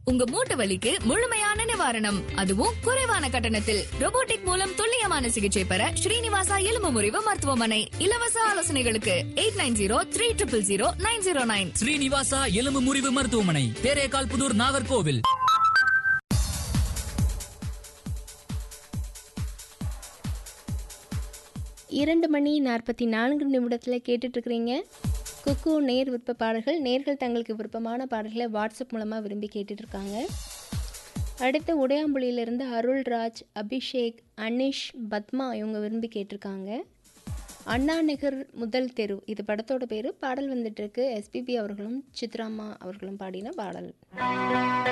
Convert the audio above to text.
உங்க மூட்டு வலிக்கு முழுமையான நிவாரணம் அதுவும் குறைவான கட்டணத்தில் robotic மூலம் துல்லியமான சிகிச்சை பெற ஸ்ரீனிவாசா எலும்பு முறிவு மருத்துவமனை இலவச ஆலோசனைகளுக்கு eight nine zero three triple zero nine zero nine Srinivasa எலும்பு முறிவு மருத்துவமனை தேரேகால் புதூர் நாகர்கோவில் இரண்டு மணி நாற்பத்தி நான்கு நிமிடத்தில் கேட்டுட்ருக்கிறீங்க குக்கு நேர் விருப்ப பாடல்கள் நேர்கள் தங்களுக்கு விருப்பமான பாடல்களை வாட்ஸ்அப் மூலமாக விரும்பி கேட்டுட்ருக்காங்க அடுத்து உடையாம்புலியிலிருந்து அருள்ராஜ் அபிஷேக் அனிஷ் பத்மா இவங்க விரும்பி கேட்டிருக்காங்க அண்ணா நகர் முதல் தெரு இது படத்தோட பேர் பாடல் வந்துட்டுருக்கு எஸ்பிபி அவர்களும் சித்ராமா அவர்களும் பாடின பாடல்